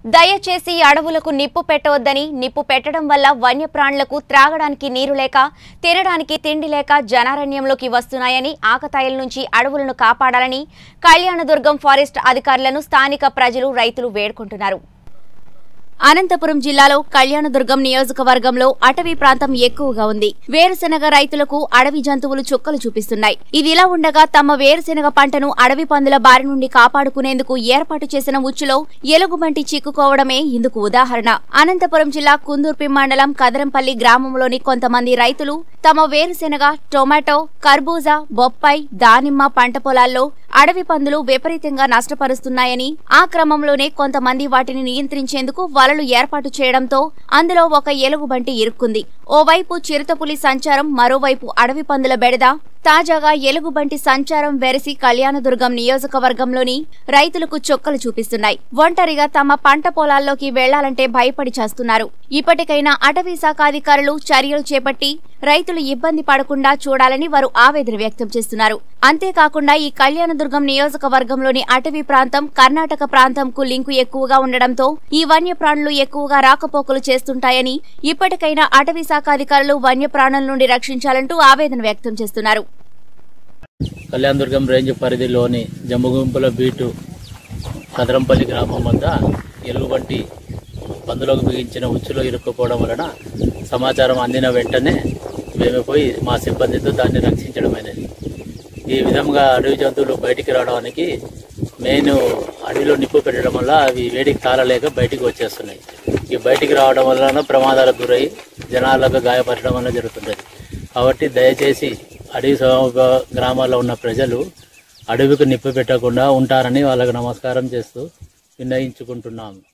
దయచేసి అడవులకు నిప్పు పెట్టవద్దని నిప్పు పెట్టడం వల్ల వన్యప్రాణులకు త్రాగడానికి నీరు లేక తినడానికి తిండి లేక జనారణ్యంలోకి వస్తున్నాయని ఆకతాయిల నుంచి అడవులను కాపాడాలని కళ్యాణదుర్గం ఫారెస్ట్ అధికారులను స్థానిక ప్రజలు రైతులు వేడుకుంటున్నారు అనంతపురం జిల్లాలో కళ్యాణదుర్గం నియోజకవర్గంలో అటవీ ప్రాంతం ఎక్కువగా ఉంది వేరుశెనగ రైతులకు అడవి జంతువులు చుక్కలు చూపిస్తున్నాయి ఇదిలా ఉండగా తమ వేరుశెనగ పంటను అడవి పందుల బారి నుండి కాపాడుకునేందుకు ఏర్పాటు చేసిన ఉచ్చులో ఎలుగుబంటి చిక్కుకోవడమే ఇందుకు ఉదాహరణ అనంతపురం జిల్లా కుందూర్పి మండలం కదరంపల్లి గ్రామంలోని కొంతమంది రైతులు తమ వేరుశెనగ టొమాటో కర్బూజా బొప్పాయి దానిమ్మ పంట పొలాల్లో అడవి పందులు విపరీతంగా నష్టపరుస్తున్నాయని ఆ క్రమంలోనే కొంతమంది వాటిని నియంత్రించేందుకు వలలు ఏర్పాటు చేయడంతో అందులో ఒక ఎలుగుబంటి ఇరుక్కుంది ఓవైపు చిరుతపులి సంచారం మరోవైపు అడవి పందుల బెడద తాజాగా ఎలుగుబంటి సంచారం వెరసి కళ్యాణదుర్గం నియోజకవర్గంలోని రైతులకు చుక్కలు చూపిస్తున్నాయి ఒంటరిగా తమ పంట పొలాల్లోకి వెళ్లాలంటే భయపడి చేస్తున్నారు ఇప్పటికైనా అటవీ శాఖ అధికారులు చర్యలు చేపట్టి రైతులు ఇబ్బంది పడకుండా చూడాలని వారు ఆవేదన వ్యక్తం చేస్తున్నారు అంతేకాకుండా ఈ కళ్యాణదుర్గం నియోజకవర్గంలోని అటవీ ప్రాంతం కర్ణాటక ప్రాంతంకు లింకు ఎక్కువగా ఉండడంతో ఈ వన్యప్రాణులు ఎక్కువగా రాకపోకలు చేస్తుంటాయని ఇప్పటికైనా అటవీ శాఖ అధికారులు వన్యప్రాణుల నుండి రక్షించాలంటూ ఆవేదన వ్యక్తం చేస్తున్నారు కళ్యాణదుర్గం రేంజ్ పరిధిలోని జమ్ముగుంపుల బీటు కదరంపల్లి గ్రామం వద్ద ఎలుగుబంటి పందులకు బిగించిన ఉచ్చులో ఇరుక్కుపోవడం వలన సమాచారం అందిన వెంటనే మేము పోయి మా సిబ్బందితో దాన్ని రక్షించడమైనది ఈ విధంగా అడవి జంతువులు బయటికి రావడానికి మెయిన్ అడవిలో నిప్పు పెట్టడం వల్ల అవి వేడికి తాళలేక బయటికి వచ్చేస్తున్నాయి ఈ బయటికి రావడం వలన ప్రమాదాలకు గురై జనాలకు గాయపరచడం వల్ల జరుగుతుంటుంది కాబట్టి దయచేసి అడవి సమీప గ్రామాల్లో ఉన్న ప్రజలు అడవికి నిప్పు పెట్టకుండా ఉంటారని వాళ్ళకు నమస్కారం చేస్తూ విన్నయించుకుంటున్నాము